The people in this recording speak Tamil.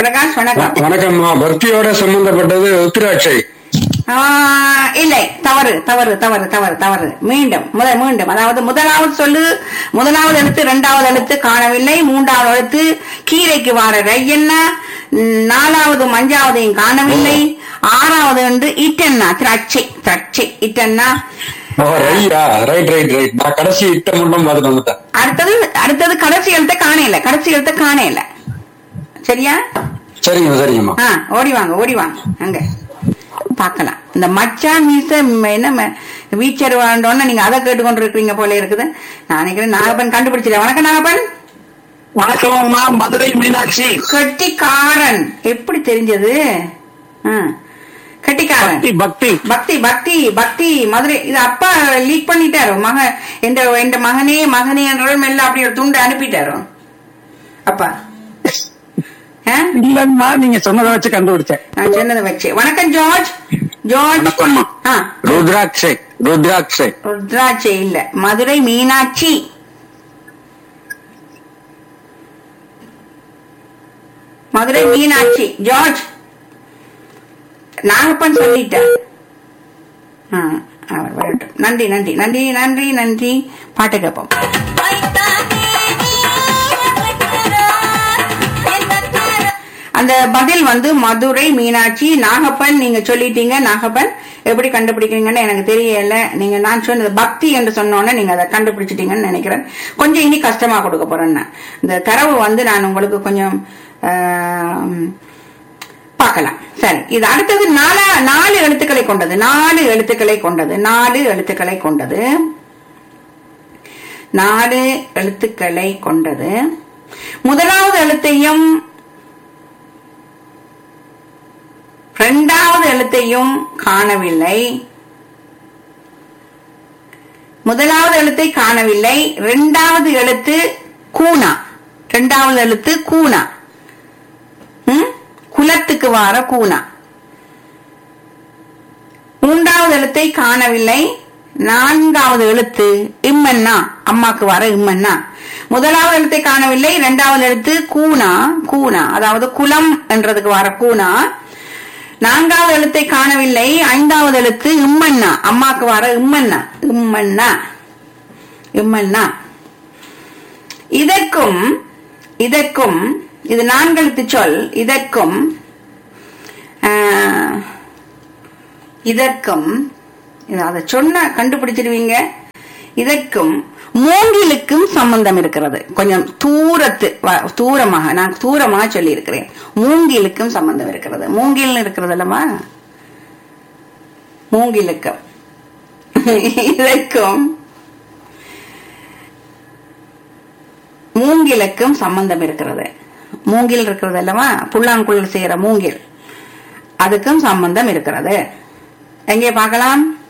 பிரகாஷ் வணக்கம் வணக்கம்மா பக்தியோட சம்பந்தப்பட்டது உத்திராட்சை ஆ, இல்லை தவறு தவறு தவறு தவறு தவறு மீண்டும் முத மீண்டும் அதாவது முதலாவது சொல்லு முதலாவது எழுத்து இரண்டாவது எழுத்து காணவில்லை மூன்றாவது எழுத்து கீரைக்கு வார ரையன்னா ம், நாலாவது மஞ்சாவதையும் காணவில்லை ஆறாவது வந்து இட்டன்னா திராட்சை திராட்சை இட்டன்னா ஓ ரையா ரைட் ரைட் ரைட் நான் கடைசி இட்ட மட்டும் பார்த்துட்டு வந்துட்டேன் அடுத்தது அடுத்தது கடைசி எழுத்த காணையில கடைசி எழுத்த காணையில சரியா சரிங்கம்மா சரிங்கம்மா ஆ ஓடி வாங்க ஓடி வாங்க அங்க பார்க்கலாம் இந்த மச்சான் மீச ம், என்ன ம- வீச்சர் வாழ்ந்தோன்னு நீங்க அதை கேட்டுக்கொண்டு இருக்கிறீங்க போல இருக்குது நான் நினைக்கிறேன் நாகப்பன் கண்டுபிடிச்சிட்டேன் வணக்கம் நாகப்பன் வணக்கம்மா மதுரை மீனாட்சி கட்டிக்காரன் எப்படி தெரிஞ்சது ஆ, கட்டிக்காரன் பக்தி பக்தி பக்தி பக்தி பக்தி மதுரை இது அப்பா லீக் பண்ணிட்டாரு மக எந்த எந்த மகனே மகனே என்ற மெல்ல அப்படி ஒரு துண்டு அனுப்பிட்டாரு அப்பா ஆ? இல்லன்னா நீங்க சொன்னதை வச்சு கண்டுபிடிச்சேன் நான் சொன்னதை வச்சு வணக்கம் ஜார்ஜ் ஜார்ஜ் வணக்கம்மா. ஆ, ருத்ராட்சை ருத்ராட்சை ருத்ராட்சை இல்ல மதுரை மீனாட்சி மதுரை மீனாட்சி ஜார்ஜ் நாகப்பன் சொல்லிட்டார் ஆ, அவர் வரட்டும் நன்றி நன்றி நன்றி நன்றி நன்றி பாட்டு கேட்போம் அந்த பதில் வந்து மதுரை மீனாட்சி நாகப்பன் நீங்க சொல்லிட்டீங்க நாகப்பன் எப்படி கண்டுபிடிக்கிறீங்கன்னு எனக்கு தெரியல நீங்க நான் சொன்னது பக்தி என்று சொன்னோன்னே நீங்க அதை கண்டுபிடிச்சிட்டீங்கன்னு நினைக்கிறேன் கொஞ்சம் இனி கஷ்டமா கொடுக்க போறேன் நான். இந்த தரவு வந்து நான் உங்களுக்கு கொஞ்சம் ஆம், பார்க்கலாம் சரி இது அடுத்தது நாலா நாலு எழுத்துக்களை கொண்டது நாலு எழுத்துக்களை கொண்டது நாலு எழுத்துக்களை கொண்டது நாலு எழுத்துக்களை கொண்டது முதலாவது எழுத்தையும் இரண்டாவது எழுத்தையும் காணவில்லை முதலாவது எழுத்தை காணவில்லை இரண்டாவது எழுத்து கூனா இரண்டாவது எழுத்து கூனா ம்? குலத்துக்கு வார கூனா மூன்றாவது எழுத்தை காணவில்லை நான்காவது எழுத்து இம்மன்னா அம்மாக்கு வர இம்மன்னா முதலாவது எழுத்தை காணவில்லை இரண்டாவது எழுத்து கூனா கூனா அதாவது குலம் என்றதுக்கு வர கூனா நான்காவது எழுத்தை காணவில்லை ஐந்தாவது எழுத்து இம்மன்னா அம்மாக்கு வர இம்மன்னா இம்மன்னா இம்மன்னா இதற்கும் இதற்கும் இது நான்கெழுத்து சொல் இதற்கும் ஆஹ், இதற்கும் இது அதை சொன்ன கண்டுபிடிச்சிருவீங்க இதற்கும் மூங்கிலுக்கும் சம்பந்தம் இருக்கிறது கொஞ்சம் தூரத்து வ- தூரமாக நான் தூரமாக சொல்லி இருக்கிறேன் மூங்கிலுக்கும் சம்பந்தம் இருக்கிறது மூங்கில் இருக்கிறது அல்லவா மூங்கிலுக்கும் இதற்கும் மூங்கிலுக்கும் சம்பந்தம் இருக்கிறது மூங்கில் இருக்கிறது அல்லவா புல்லாங்குழல் செய்யற மூங்கில் அதுக்கும் சம்பந்தம் இருக்கிறது எங்கே பார்க்கலாம்